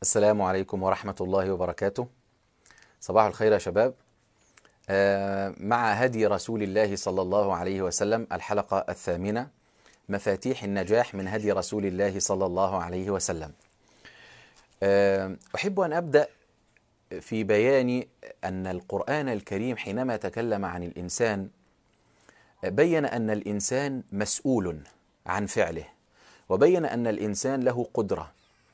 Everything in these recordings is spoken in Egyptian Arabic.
السلام عليكم ورحمة الله وبركاته صباح الخير يا شباب آه، مع هدي رسول الله صلى الله عليه وسلم الحلقة الثامنة مفاتيح النجاح من هدي رسول الله صلى الله عليه وسلم آه، أحب أن أبدأ في بيان أن القرآن الكريم حينما تكلم عن الإنسان بين أن الإنسان مسؤول عن فعله وبين أن الإنسان له قدرة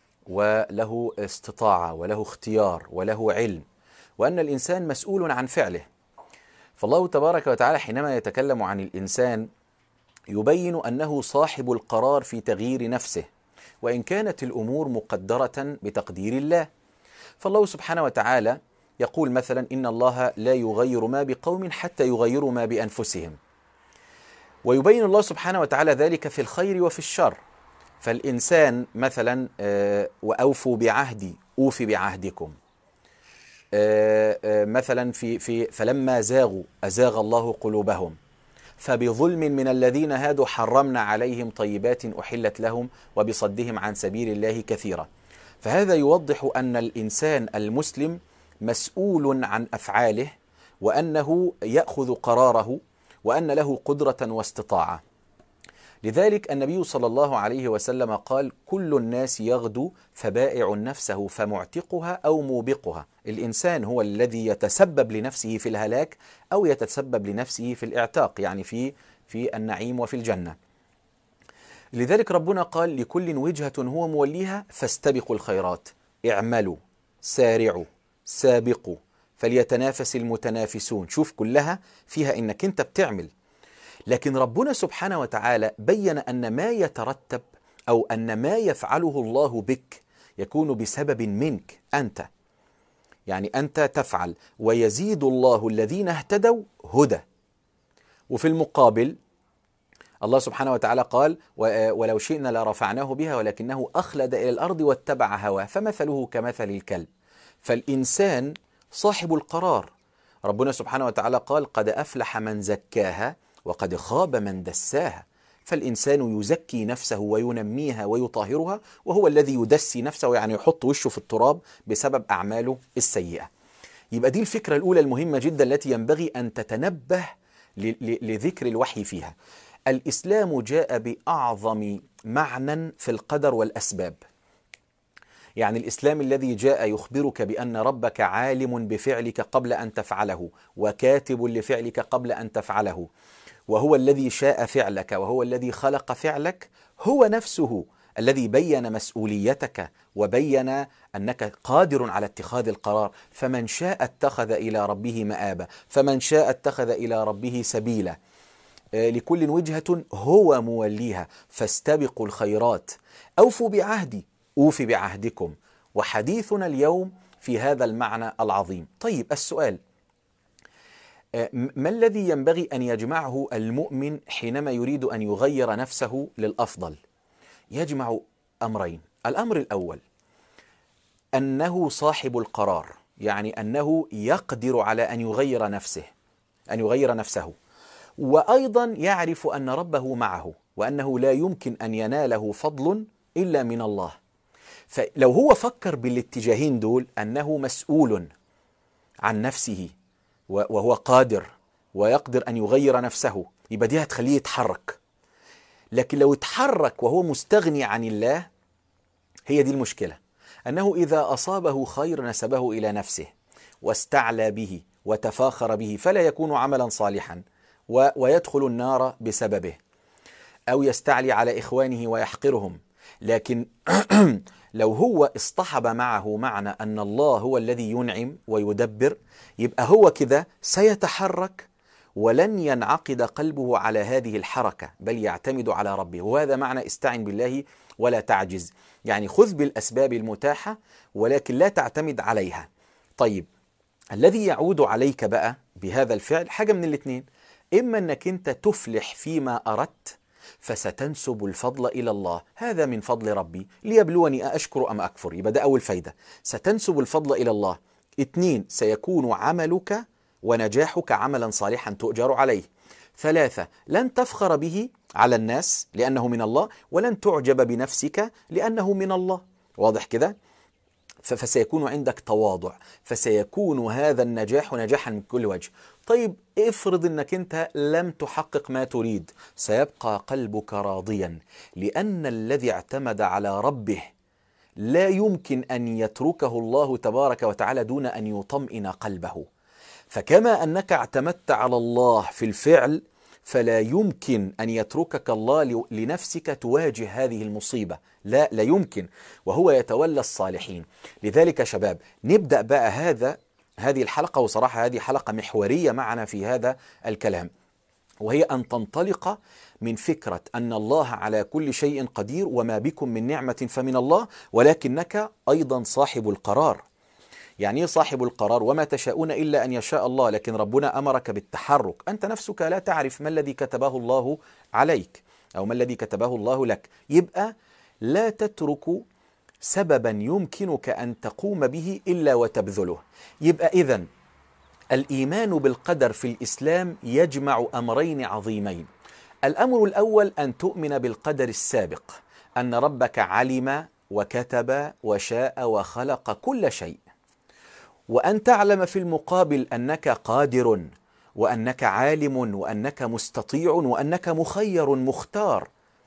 وله استطاعة وله اختيار وله علم وأن الإنسان مسؤول عن فعله فالله تبارك وتعالى حينما يتكلم عن الإنسان يبين أنه صاحب القرار في تغيير نفسه وإن كانت الأمور مقدرة بتقدير الله فالله سبحانه وتعالى يقول مثلا إن الله لا يغير ما بقوم حتى يغيروا ما بأنفسهم ويبين الله سبحانه وتعالى ذلك في الخير وفي الشر فالإنسان مثلا آه، وأوفوا بعهدي أوفي بعهدكم آه، آه، مثلا في في فلما زاغوا أزاغ الله قلوبهم فبظلم من الذين هادوا حرمنا عليهم طيبات أحلت لهم وبصدهم عن سبيل الله كثيرا فهذا يوضح أن الإنسان المسلم مسؤول عن أفعاله وأنه يأخذ قراره وأن له قدرة واستطاعة لذلك النبي صلى الله عليه وسلم قال كل الناس يغدو فبائع نفسه فمعتقها او موبقها الانسان هو الذي يتسبب لنفسه في الهلاك او يتسبب لنفسه في الاعتاق يعني في في النعيم وفي الجنه لذلك ربنا قال لكل وجهه هو موليها فاستبقوا الخيرات اعملوا سارعوا سابقوا فليتنافس المتنافسون شوف كلها فيها انك انت بتعمل لكن ربنا سبحانه وتعالى بين ان ما يترتب او ان ما يفعله الله بك يكون بسبب منك انت يعني انت تفعل ويزيد الله الذين اهتدوا هدى وفي المقابل الله سبحانه وتعالى قال ولو شئنا لرفعناه بها ولكنه اخلد الى الارض واتبع هواه فمثله كمثل الكلب فالانسان صاحب القرار ربنا سبحانه وتعالى قال قد افلح من زكاها وقد خاب من دساها فالإنسان يزكي نفسه وينميها ويطهرها وهو الذي يدسي نفسه يعني يحط وشه في التراب بسبب أعماله السيئة يبقى دي الفكرة الأولى المهمة جدا التي ينبغي أن تتنبه لذكر الوحي فيها الإسلام جاء بأعظم معنى في القدر والأسباب يعني الإسلام الذي جاء يخبرك بأن ربك عالم بفعلك قبل أن تفعله وكاتب لفعلك قبل أن تفعله وهو الذي شاء فعلك وهو الذي خلق فعلك هو نفسه الذي بين مسؤوليتك وبين انك قادر على اتخاذ القرار فمن شاء اتخذ الى ربه مآبا فمن شاء اتخذ الى ربه سبيلا لكل وجهة هو موليها فاستبقوا الخيرات أوفوا بعهدي أوفي بعهدكم وحديثنا اليوم في هذا المعنى العظيم طيب السؤال ما الذي ينبغي ان يجمعه المؤمن حينما يريد ان يغير نفسه للافضل يجمع امرين الامر الاول انه صاحب القرار يعني انه يقدر على ان يغير نفسه ان يغير نفسه وايضا يعرف ان ربه معه وانه لا يمكن ان يناله فضل الا من الله فلو هو فكر بالاتجاهين دول انه مسؤول عن نفسه وهو قادر ويقدر ان يغير نفسه يبقى دي هتخليه يتحرك لكن لو اتحرك وهو مستغني عن الله هي دي المشكله انه اذا اصابه خير نسبه الى نفسه واستعلى به وتفاخر به فلا يكون عملا صالحا ويدخل النار بسببه او يستعلي على اخوانه ويحقرهم لكن لو هو اصطحب معه معنى ان الله هو الذي ينعم ويدبر يبقى هو كده سيتحرك ولن ينعقد قلبه على هذه الحركه بل يعتمد على ربه وهذا معنى استعن بالله ولا تعجز يعني خذ بالاسباب المتاحه ولكن لا تعتمد عليها طيب الذي يعود عليك بقى بهذا الفعل حاجه من الاثنين اما انك انت تفلح فيما اردت فستنسب الفضل الى الله هذا من فضل ربي ليبلوني أأشكر أم أكفر يبقى ده أول فايدة ستنسب الفضل إلى الله اثنين سيكون عملك ونجاحك عملا صالحا تؤجر عليه ثلاثة لن تفخر به على الناس لأنه من الله ولن تعجب بنفسك لأنه من الله واضح كده فسيكون عندك تواضع فسيكون هذا النجاح نجاحا من كل وجه طيب افرض انك انت لم تحقق ما تريد سيبقى قلبك راضيا لان الذي اعتمد على ربه لا يمكن ان يتركه الله تبارك وتعالى دون ان يطمئن قلبه فكما انك اعتمدت على الله في الفعل فلا يمكن ان يتركك الله لنفسك تواجه هذه المصيبه لا لا يمكن وهو يتولى الصالحين لذلك شباب نبدا بقى هذا هذه الحلقه وصراحه هذه حلقه محوريه معنا في هذا الكلام وهي ان تنطلق من فكره ان الله على كل شيء قدير وما بكم من نعمه فمن الله ولكنك ايضا صاحب القرار يعني ايه صاحب القرار وما تشاءون الا ان يشاء الله لكن ربنا امرك بالتحرك انت نفسك لا تعرف ما الذي كتبه الله عليك او ما الذي كتبه الله لك يبقى لا تترك سببا يمكنك ان تقوم به الا وتبذله يبقى اذا الايمان بالقدر في الاسلام يجمع امرين عظيمين الامر الاول ان تؤمن بالقدر السابق ان ربك علم وكتب وشاء وخلق كل شيء وان تعلم في المقابل انك قادر وانك عالم وانك مستطيع وانك مخير مختار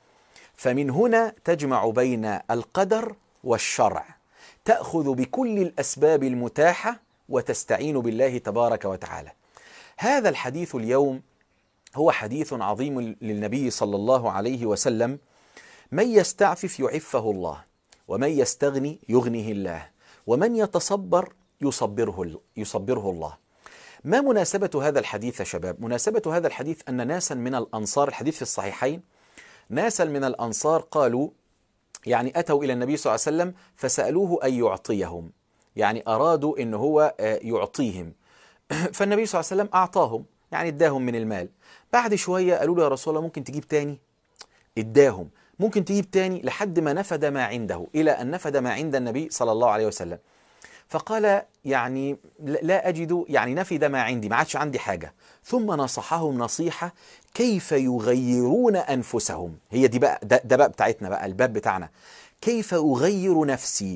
فمن هنا تجمع بين القدر والشرع تاخذ بكل الاسباب المتاحه وتستعين بالله تبارك وتعالى هذا الحديث اليوم هو حديث عظيم للنبي صلى الله عليه وسلم من يستعفف يعفه الله ومن يستغني يغنيه الله ومن يتصبر يصبره يصبره الله ما مناسبة هذا الحديث يا شباب؟ مناسبة هذا الحديث أن ناسا من الأنصار الحديث في الصحيحين ناسا من الأنصار قالوا يعني أتوا إلى النبي صلى الله عليه وسلم فسألوه أن يعطيهم يعني أرادوا أن هو يعطيهم فالنبي صلى الله عليه وسلم أعطاهم يعني اداهم من المال بعد شوية قالوا له يا رسول الله ممكن تجيب تاني اداهم ممكن تجيب تاني لحد ما نفد ما عنده إلى أن نفد ما عند النبي صلى الله عليه وسلم فقال يعني لا أجد يعني نفد ما عندي ما عادش عندي حاجة ثم نصحهم نصيحة كيف يغيرون أنفسهم هي دي بقى ده, ده بقى بتاعتنا بقى الباب بتاعنا كيف أغير نفسي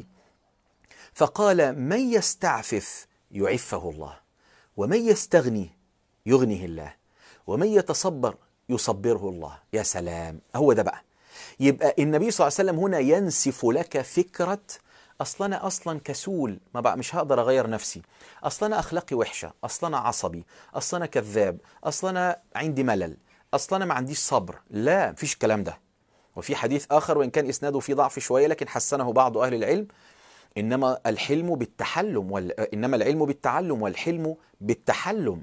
فقال من يستعفف يعفه الله ومن يستغني يغنيه الله ومن يتصبر يصبره الله يا سلام هو ده بقى يبقى النبي صلى الله عليه وسلم هنا ينسف لك فكره اصل انا اصلا كسول ما بقى مش هقدر اغير نفسي اصل انا اخلاقي وحشه اصل انا عصبي اصل انا كذاب اصل انا عندي ملل اصل انا ما عنديش صبر لا مفيش الكلام ده وفي حديث اخر وان كان اسناده فيه ضعف شويه لكن حسنه بعض اهل العلم انما الحلم بالتحلم وال... انما العلم بالتعلم والحلم بالتحلم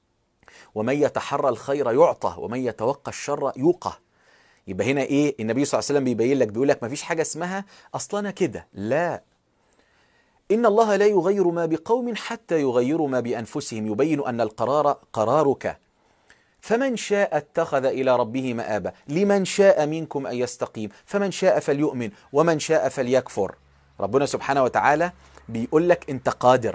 ومن يتحرى الخير يعطى ومن يتوقى الشر يوقى يبقى هنا ايه النبي صلى الله عليه وسلم بيبين لك بيقول لك ما فيش حاجه اسمها اصلا انا كده لا ان الله لا يغير ما بقوم حتى يغيروا ما بانفسهم يبين ان القرار قرارك فمن شاء اتخذ الى ربه مآبا لمن شاء منكم ان يستقيم فمن شاء فليؤمن ومن شاء فليكفر ربنا سبحانه وتعالى بيقول لك انت قادر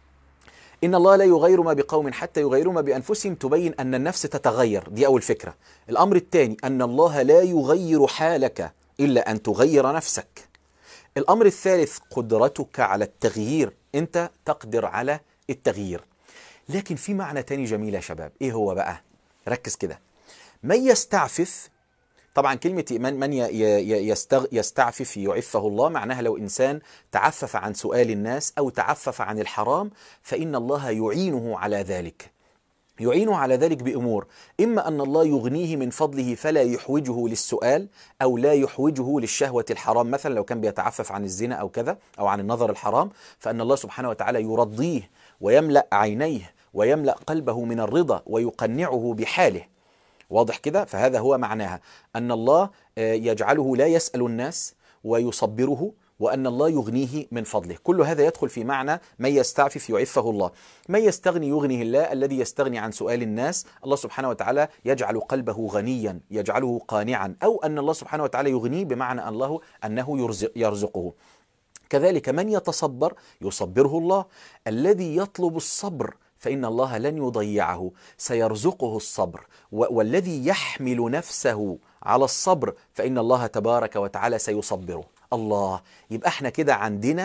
إن الله لا يغير ما بقوم حتى يغيروا ما بأنفسهم تبين أن النفس تتغير دي أول فكرة الأمر الثاني أن الله لا يغير حالك إلا أن تغير نفسك الأمر الثالث قدرتك على التغيير أنت تقدر على التغيير لكن في معنى تاني جميل يا شباب إيه هو بقى ركز كده من يستعفف طبعا كلمة من من يستغ يستعفف يعفه الله معناها لو إنسان تعفف عن سؤال الناس أو تعفف عن الحرام فإن الله يعينه على ذلك يعينه على ذلك بأمور إما أن الله يغنيه من فضله فلا يحوجه للسؤال أو لا يحوجه للشهوة الحرام مثلا لو كان بيتعفف عن الزنا أو كذا أو عن النظر الحرام فأن الله سبحانه وتعالى يرضيه ويملأ عينيه ويملأ قلبه من الرضا ويقنعه بحاله واضح كده فهذا هو معناها أن الله يجعله لا يسأل الناس ويصبره وأن الله يغنيه من فضله كل هذا يدخل في معنى من يستعفف يعفه الله من يستغني يغنيه الله الذي يستغني عن سؤال الناس الله سبحانه وتعالى يجعل قلبه غنيا يجعله قانعا أو أن الله سبحانه وتعالى يغنيه بمعنى أن الله أنه يرزق يرزقه كذلك من يتصبر يصبره الله الذي يطلب الصبر فإن الله لن يضيعه سيرزقه الصبر والذي يحمل نفسه على الصبر فإن الله تبارك وتعالى سيصبره الله يبقى احنا كده عندنا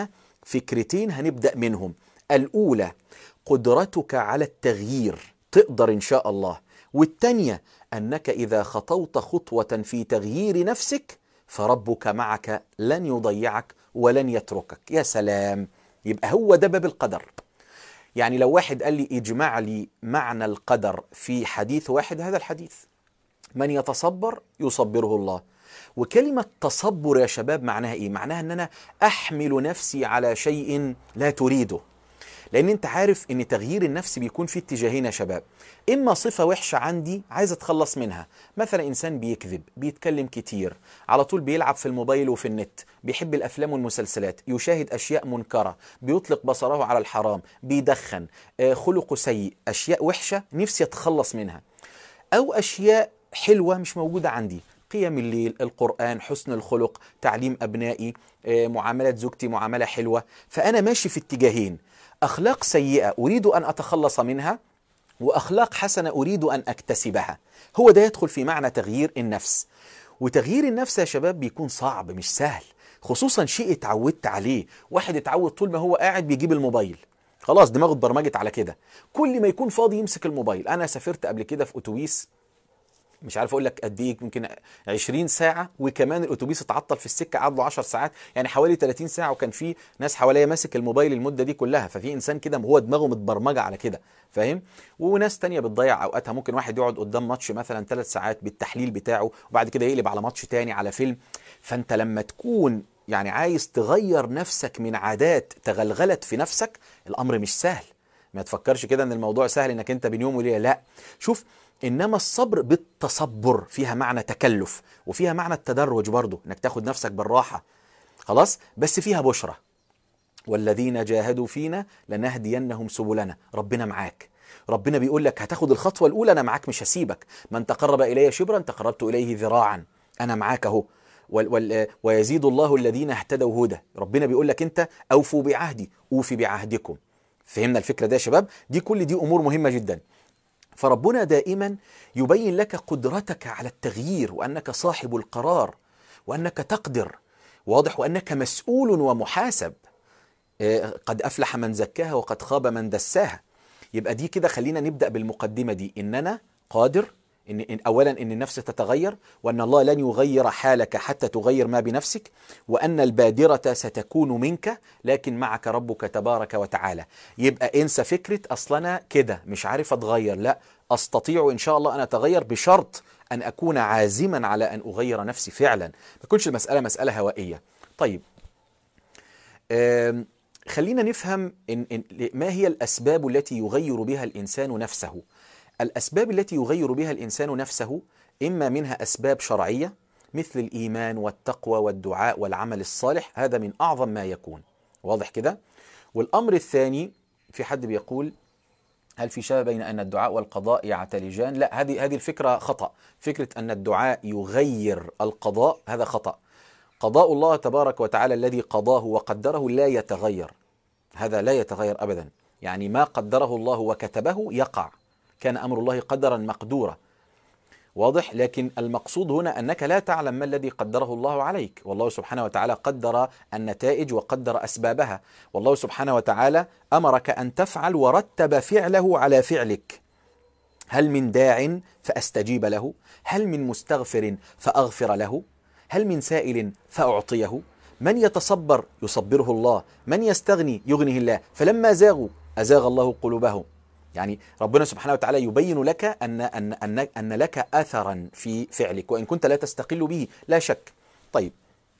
فكرتين هنبدأ منهم الأولى قدرتك على التغيير تقدر إن شاء الله والتانية أنك إذا خطوت خطوة في تغيير نفسك فربك معك لن يضيعك ولن يتركك يا سلام يبقى هو ده باب القدر يعني لو واحد قال لي اجمع لي معنى القدر في حديث واحد هذا الحديث من يتصبر يصبره الله وكلمة تصبر يا شباب معناها ايه؟ معناها ان انا احمل نفسي على شيء لا تريده لان انت عارف ان تغيير النفس بيكون في اتجاهين يا شباب اما صفه وحشه عندي عايز اتخلص منها مثلا انسان بيكذب بيتكلم كتير على طول بيلعب في الموبايل وفي النت بيحب الافلام والمسلسلات يشاهد اشياء منكره بيطلق بصره على الحرام بيدخن آه، خلقه سيء اشياء وحشه نفسي اتخلص منها او اشياء حلوه مش موجوده عندي قيم الليل القرآن حسن الخلق تعليم أبنائي آه، معاملة زوجتي معاملة حلوة فأنا ماشي في اتجاهين أخلاق سيئة أريد أن أتخلص منها وأخلاق حسنة أريد أن أكتسبها هو ده يدخل في معنى تغيير النفس وتغيير النفس يا شباب بيكون صعب مش سهل خصوصا شيء اتعودت عليه واحد اتعود طول ما هو قاعد بيجيب الموبايل خلاص دماغه اتبرمجت على كده كل ما يكون فاضي يمسك الموبايل انا سافرت قبل كده في اتوبيس مش عارف اقول لك قد ايه يمكن 20 ساعه وكمان الاتوبيس اتعطل في السكه قعد له 10 ساعات يعني حوالي 30 ساعه وكان في ناس حواليا ماسك الموبايل المده دي كلها ففي انسان كده هو دماغه متبرمجه على كده فاهم وناس تانية بتضيع اوقاتها ممكن واحد يقعد قدام ماتش مثلا ثلاث ساعات بالتحليل بتاعه وبعد كده يقلب على ماتش تاني على فيلم فانت لما تكون يعني عايز تغير نفسك من عادات تغلغلت في نفسك الامر مش سهل ما تفكرش كده ان الموضوع سهل انك انت بين يوم وليله لا شوف انما الصبر بالتصبر فيها معنى تكلف وفيها معنى التدرج برضه انك تاخد نفسك بالراحه خلاص بس فيها بشرى والذين جاهدوا فينا لنهدينهم سبلنا ربنا معاك ربنا بيقول لك هتاخد الخطوه الاولى انا معاك مش هسيبك من تقرب الي شبرا تقربت اليه ذراعا انا معاك اهو وال وال ويزيد الله الذين اهتدوا هدى ربنا بيقول لك انت اوفوا بعهدي اوفي بعهدكم فهمنا الفكره ده يا شباب دي كل دي امور مهمه جدا فربنا دائما يبين لك قدرتك على التغيير وانك صاحب القرار وانك تقدر واضح وانك مسؤول ومحاسب آه، قد افلح من زكاها وقد خاب من دساها يبقى دي كده خلينا نبدا بالمقدمه دي ان انا قادر إن, إن اولا ان النفس تتغير وان الله لن يغير حالك حتى تغير ما بنفسك وان البادره ستكون منك لكن معك ربك تبارك وتعالى يبقى انسى فكره اصلنا كده مش عارف اتغير لا استطيع ان شاء الله ان اتغير بشرط ان اكون عازما على ان اغير نفسي فعلا ما تكونش المساله مساله هوائيه طيب آم، خلينا نفهم إن إن ما هي الأسباب التي يغير بها الإنسان نفسه الأسباب التي يغير بها الإنسان نفسه إما منها أسباب شرعية مثل الإيمان والتقوى والدعاء والعمل الصالح هذا من أعظم ما يكون واضح كده والأمر الثاني في حد بيقول هل في شبه بين أن الدعاء والقضاء يعتلجان لا هذه هذه الفكرة خطأ فكرة أن الدعاء يغير القضاء هذا خطأ قضاء الله تبارك وتعالى الذي قضاه وقدره لا يتغير هذا لا يتغير ابدا يعني ما قدره الله وكتبه يقع كان امر الله قدرا مقدورا واضح لكن المقصود هنا انك لا تعلم ما الذي قدره الله عليك والله سبحانه وتعالى قدر النتائج وقدر اسبابها والله سبحانه وتعالى امرك ان تفعل ورتب فعله على فعلك هل من داع فاستجيب له هل من مستغفر فاغفر له هل من سائل فاعطيه من يتصبر يصبره الله من يستغني يغنيه الله فلما زاغوا ازاغ الله قلوبهم يعني ربنا سبحانه وتعالى يبين لك ان ان ان, أن لك اثرا في فعلك وان كنت لا تستقل به لا شك طيب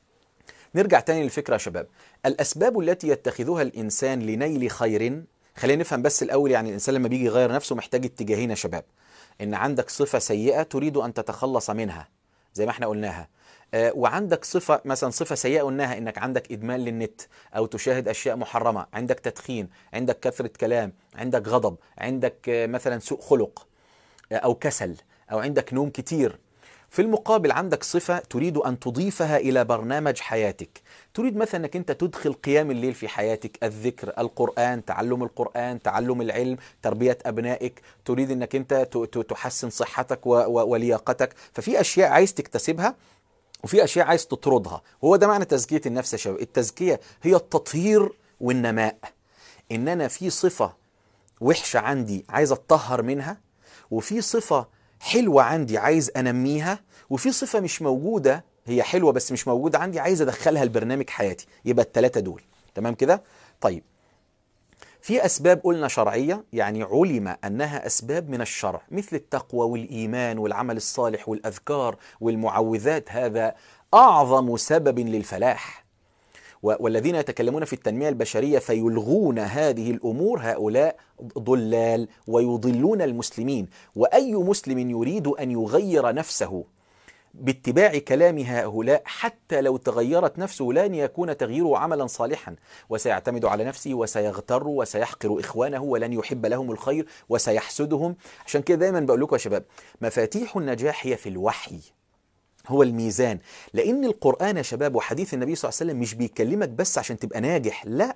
نرجع تاني للفكره يا شباب الاسباب التي يتخذها الانسان لنيل خير خلينا نفهم بس الاول يعني الانسان لما بيجي يغير نفسه محتاج اتجاهين يا شباب ان عندك صفه سيئه تريد ان تتخلص منها زي ما احنا قلناها آه، وعندك صفة مثلا صفة سيئة قلناها انك عندك ادمان للنت او تشاهد اشياء محرمة عندك تدخين عندك كثرة كلام عندك غضب عندك آه، مثلا سوء خلق آه، او كسل او عندك نوم كتير في المقابل عندك صفة تريد أن تضيفها إلى برنامج حياتك تريد مثلا أنك أنت تدخل قيام الليل في حياتك الذكر القرآن تعلم القرآن تعلم العلم تربية أبنائك تريد أنك أنت ت- ت- تحسن صحتك و- و- ولياقتك ففي أشياء عايز تكتسبها وفي اشياء عايز تطردها وهو ده معنى تزكيه النفس يا شباب التزكيه هي التطهير والنماء ان انا في صفه وحشه عندي عايز اتطهر منها وفي صفه حلوه عندي عايز انميها وفي صفه مش موجوده هي حلوه بس مش موجوده عندي عايز ادخلها لبرنامج حياتي يبقى الثلاثه دول تمام كده طيب في اسباب قلنا شرعيه يعني علم انها اسباب من الشرع مثل التقوى والايمان والعمل الصالح والاذكار والمعوذات هذا اعظم سبب للفلاح والذين يتكلمون في التنميه البشريه فيلغون هذه الامور هؤلاء ضلال ويضلون المسلمين واي مسلم يريد ان يغير نفسه باتباع كلام هؤلاء حتى لو تغيرت نفسه لن يكون تغييره عملا صالحا وسيعتمد على نفسه وسيغتر وسيحقر اخوانه ولن يحب لهم الخير وسيحسدهم عشان كده دايما بقول لكم يا شباب مفاتيح النجاح هي في الوحي هو الميزان لان القران يا شباب وحديث النبي صلى الله عليه وسلم مش بيكلمك بس عشان تبقى ناجح لا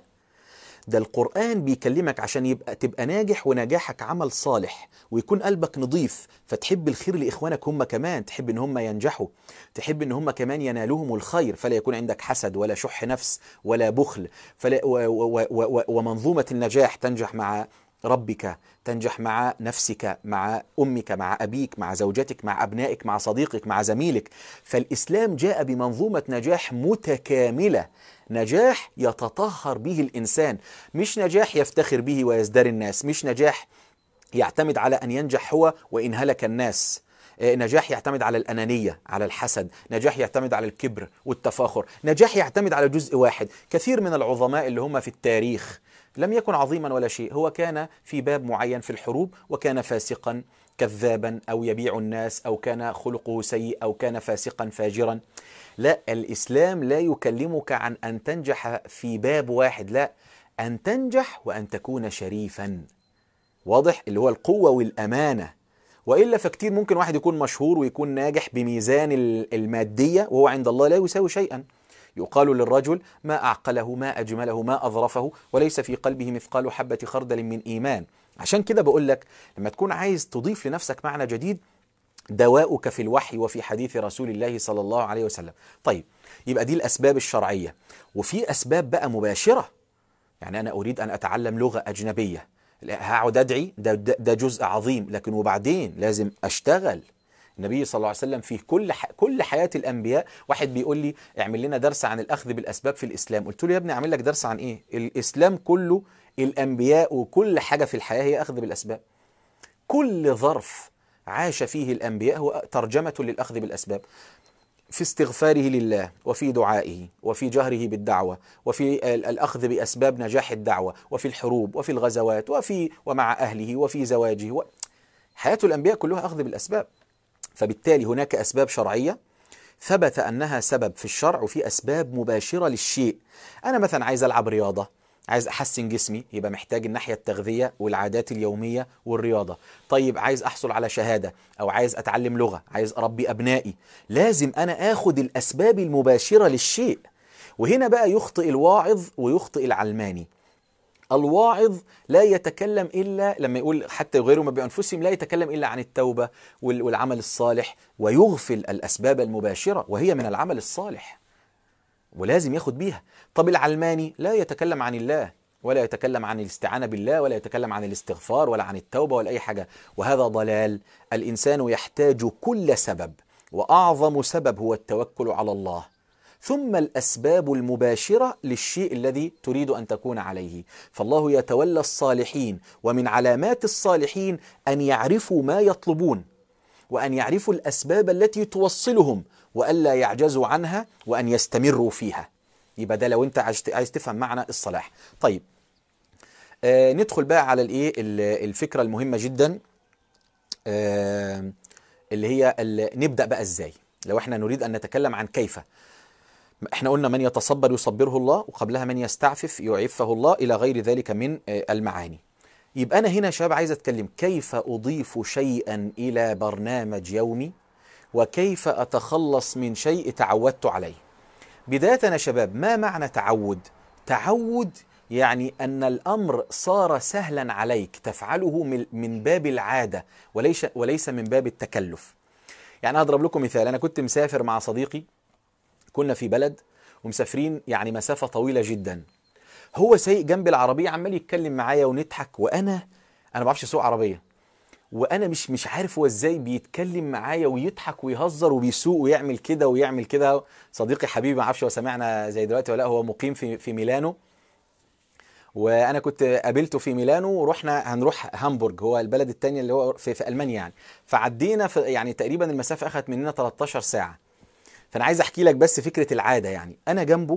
ده القرآن بيكلمك عشان يبقى تبقى ناجح ونجاحك عمل صالح ويكون قلبك نظيف فتحب الخير لإخوانك هم كمان تحب إن هم ينجحوا تحب إن هم كمان ينالهم الخير فلا يكون عندك حسد ولا شح نفس ولا بخل فلا و و و و ومنظومة النجاح تنجح مع ربك تنجح مع نفسك مع امك مع ابيك مع زوجتك مع ابنائك مع صديقك مع زميلك فالاسلام جاء بمنظومه نجاح متكامله نجاح يتطهر به الانسان مش نجاح يفتخر به ويزدري الناس مش نجاح يعتمد على ان ينجح هو وان هلك الناس نجاح يعتمد على الأنانية على الحسد نجاح يعتمد على الكبر والتفاخر نجاح يعتمد على جزء واحد كثير من العظماء اللي هم في التاريخ لم يكن عظيما ولا شيء هو كان في باب معين في الحروب وكان فاسقا كذابا أو يبيع الناس أو كان خلقه سيء أو كان فاسقا فاجرا لا الإسلام لا يكلمك عن أن تنجح في باب واحد لا أن تنجح وأن تكون شريفا واضح اللي هو القوة والأمانة والا فكتير ممكن واحد يكون مشهور ويكون ناجح بميزان الماديه وهو عند الله لا يساوي شيئا يقال للرجل ما اعقله ما اجمله ما اظرفه وليس في قلبه مثقال حبه خردل من ايمان عشان كده بقول لك لما تكون عايز تضيف لنفسك معنى جديد دواؤك في الوحي وفي حديث رسول الله صلى الله عليه وسلم طيب يبقى دي الاسباب الشرعيه وفي اسباب بقى مباشره يعني انا اريد ان اتعلم لغه اجنبيه هقعد ادعي ده, ده, ده جزء عظيم لكن وبعدين لازم اشتغل النبي صلى الله عليه وسلم في كل ح... كل حياه الانبياء واحد بيقول لي اعمل لنا درس عن الاخذ بالاسباب في الاسلام قلت له يا ابني اعمل لك درس عن ايه الاسلام كله الانبياء وكل حاجه في الحياه هي اخذ بالاسباب كل ظرف عاش فيه الانبياء هو ترجمه للاخذ بالاسباب في استغفاره لله وفي دعائه وفي جهره بالدعوة وفي الأخذ بأسباب نجاح الدعوة وفي الحروب وفي الغزوات وفي ومع أهله وفي زواجه و... حياة الأنبياء كلها أخذ بالأسباب فبالتالي هناك أسباب شرعية ثبت أنها سبب في الشرع وفي أسباب مباشرة للشيء أنا مثلا عايز ألعب رياضة عايز احسن جسمي يبقى محتاج الناحيه التغذيه والعادات اليوميه والرياضه طيب عايز احصل على شهاده او عايز اتعلم لغه عايز اربي ابنائي لازم انا اخد الاسباب المباشره للشيء وهنا بقى يخطئ الواعظ ويخطئ العلماني الواعظ لا يتكلم الا لما يقول حتى يغيروا ما بانفسهم لا يتكلم الا عن التوبه والعمل الصالح ويغفل الاسباب المباشره وهي من العمل الصالح ولازم ياخد بيها طب العلماني لا يتكلم عن الله ولا يتكلم عن الاستعانة بالله ولا يتكلم عن الاستغفار ولا عن التوبة ولا أي حاجة وهذا ضلال الإنسان يحتاج كل سبب وأعظم سبب هو التوكل على الله ثم الأسباب المباشرة للشيء الذي تريد أن تكون عليه فالله يتولى الصالحين ومن علامات الصالحين أن يعرفوا ما يطلبون وأن يعرفوا الأسباب التي توصلهم وألا يعجزوا عنها وأن يستمروا فيها يبقى ده لو أنت عايز تفهم معنى الصلاح طيب آه ندخل بقى على الايه الفكرة المهمة جدا آه اللي هي اللي نبدأ بقى ازاي لو احنا نريد أن نتكلم عن كيف احنا قلنا من يتصبر يصبره الله وقبلها من يستعفف يعفه الله إلى غير ذلك من آه المعاني يبقى أنا هنا شباب عايز أتكلم كيف أضيف شيئا إلى برنامج يومي وكيف أتخلص من شيء تعودت عليه بداية يا شباب ما معنى تعود تعود يعني أن الأمر صار سهلا عليك تفعله من باب العادة وليس, وليس من باب التكلف يعني أضرب لكم مثال أنا كنت مسافر مع صديقي كنا في بلد ومسافرين يعني مسافة طويلة جدا هو سايق جنب العربيه عمال يتكلم معايا ونضحك وانا انا ما بعرفش اسوق عربيه وانا مش مش عارف هو ازاي بيتكلم معايا ويضحك ويهزر وبيسوق ويعمل كده ويعمل كده صديقي حبيبي ما اعرفش هو سمعنا زي دلوقتي ولا لأ، هو مقيم في في ميلانو وانا كنت قابلته في ميلانو ورحنا هنروح هامبورج هو البلد التاني اللي هو في, في المانيا يعني فعدينا في يعني تقريبا المسافه اخذت مننا 13 ساعه فانا عايز احكي لك بس فكره العاده يعني انا جنبه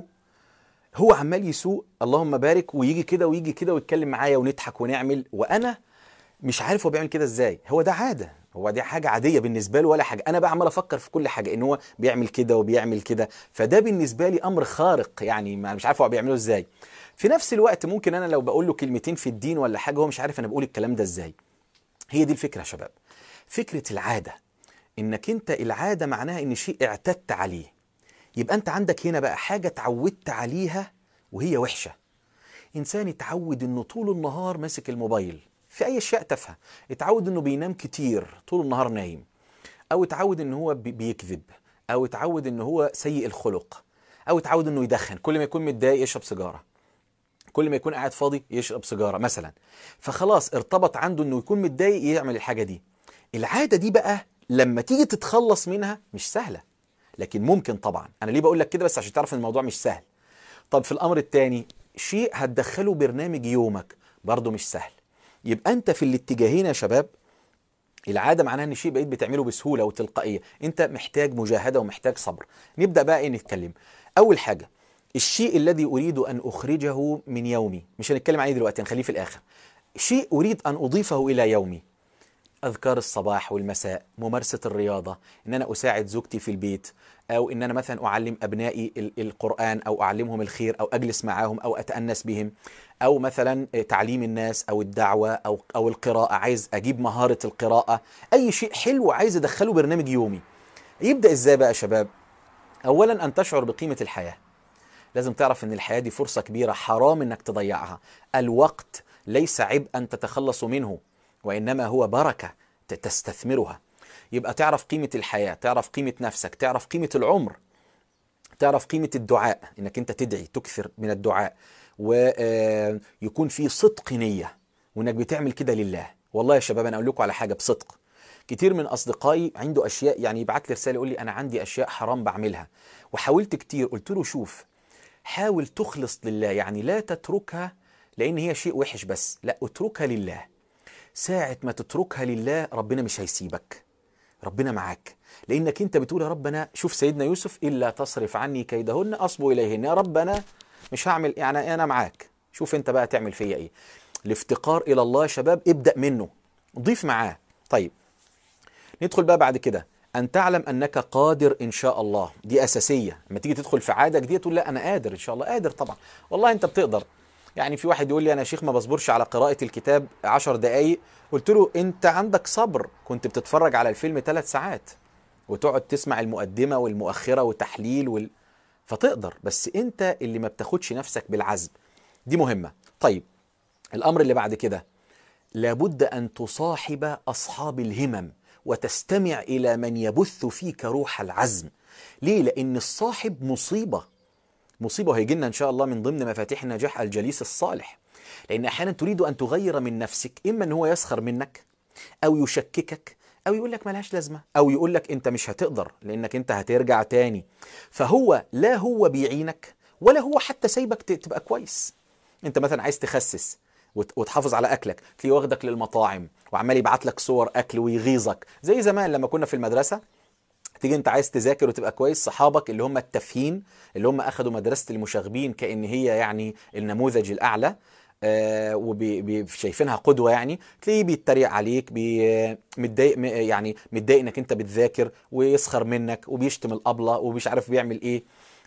هو عمال يسوق اللهم بارك ويجي كده ويجي كده ويتكلم معايا ونضحك ونعمل وانا مش عارف هو بيعمل كده ازاي هو ده عاده هو دي حاجه عاديه بالنسبه له ولا حاجه انا بقى عمال افكر في كل حاجه ان هو بيعمل كده وبيعمل كده فده بالنسبه لي امر خارق يعني ما مش عارف هو بيعمله ازاي في نفس الوقت ممكن انا لو بقول له كلمتين في الدين ولا حاجه هو مش عارف انا بقول الكلام ده ازاي هي دي الفكره يا شباب فكره العاده انك انت العاده معناها ان شيء اعتدت عليه يبقى انت عندك هنا بقى حاجه اتعودت عليها وهي وحشه انسان اتعود انه طول النهار ماسك الموبايل في اي اشياء تافهه اتعود انه بينام كتير طول النهار نايم او اتعود ان هو بي- بيكذب او اتعود ان هو سيء الخلق او اتعود انه يدخن كل ما يكون متضايق يشرب سيجاره كل ما يكون قاعد فاضي يشرب سيجاره مثلا فخلاص ارتبط عنده انه يكون متضايق يعمل الحاجه دي العاده دي بقى لما تيجي تتخلص منها مش سهله لكن ممكن طبعا انا ليه بقول لك كده بس عشان تعرف ان الموضوع مش سهل طب في الامر الثاني شيء هتدخله برنامج يومك برضه مش سهل يبقى انت في الاتجاهين يا شباب العاده معناها ان شيء بقيت بتعمله بسهوله وتلقائيه انت محتاج مجاهده ومحتاج صبر نبدا بقى ايه نتكلم اول حاجه الشيء الذي اريد ان اخرجه من يومي مش هنتكلم عليه دلوقتي هنخليه في الاخر شيء اريد ان اضيفه الى يومي اذكار الصباح والمساء ممارسه الرياضه ان انا اساعد زوجتي في البيت او ان انا مثلا اعلم ابنائي ال- القران او اعلمهم الخير او اجلس معاهم او اتانس بهم او مثلا تعليم الناس او الدعوه او او القراءه عايز اجيب مهاره القراءه اي شيء حلو عايز ادخله برنامج يومي يبدا ازاي بقى يا شباب اولا ان تشعر بقيمه الحياه لازم تعرف ان الحياه دي فرصه كبيره حرام انك تضيعها الوقت ليس عبئا تتخلص منه وانما هو بركه ت- تستثمرها يبقى تعرف قيمه الحياه تعرف قيمه نفسك تعرف قيمه العمر تعرف قيمة الدعاء انك انت تدعي تكثر من الدعاء ويكون في صدق نية وانك بتعمل كده لله والله يا شباب انا اقول لكم على حاجة بصدق كتير من اصدقائي عنده اشياء يعني يبعت لي رسالة يقول لي انا عندي اشياء حرام بعملها وحاولت كتير قلت له شوف حاول تخلص لله يعني لا تتركها لان هي شيء وحش بس لا اتركها لله ساعة ما تتركها لله ربنا مش هيسيبك ربنا معاك لانك انت بتقول يا رب انا شوف سيدنا يوسف الا تصرف عني كيدهن اصب اليهن يا رب انا مش هعمل يعني انا معاك شوف انت بقى تعمل فيا ايه الافتقار الى الله يا شباب ابدا منه ضيف معاه طيب ندخل بقى بعد كده ان تعلم انك قادر ان شاء الله دي اساسيه لما تيجي تدخل في عاده جديده تقول لا انا قادر ان شاء الله قادر طبعا والله انت بتقدر يعني في واحد يقول لي انا يا شيخ ما بصبرش على قراءه الكتاب عشر دقايق قلت له انت عندك صبر كنت بتتفرج على الفيلم ثلاث ساعات وتقعد تسمع المقدمه والمؤخره وتحليل وال... فتقدر بس انت اللي ما بتاخدش نفسك بالعزم دي مهمه طيب الامر اللي بعد كده لابد ان تصاحب اصحاب الهمم وتستمع الى من يبث فيك روح العزم ليه لان الصاحب مصيبه مصيبه وهيجي لنا ان شاء الله من ضمن مفاتيح النجاح الجليس الصالح لان احيانا تريد ان تغير من نفسك اما ان هو يسخر منك او يشككك او يقول لك ملهاش لازمه او يقول لك انت مش هتقدر لانك انت هترجع تاني فهو لا هو بيعينك ولا هو حتى سايبك ت- تبقى كويس انت مثلا عايز تخسس وت- وتحافظ على اكلك تلاقيه واخدك للمطاعم وعمال يبعت لك صور اكل ويغيظك زي زمان لما كنا في المدرسه تيجي انت عايز تذاكر وتبقى كويس صحابك اللي هم التافهين اللي هم اخذوا مدرسه المشاغبين كان هي يعني النموذج الاعلى آه وشايفينها قدوه يعني تلاقيه بيتريق عليك بي متضايق م- يعني متضايق انك انت بتذاكر ويسخر منك وبيشتم الابله ومش عارف بيعمل ايه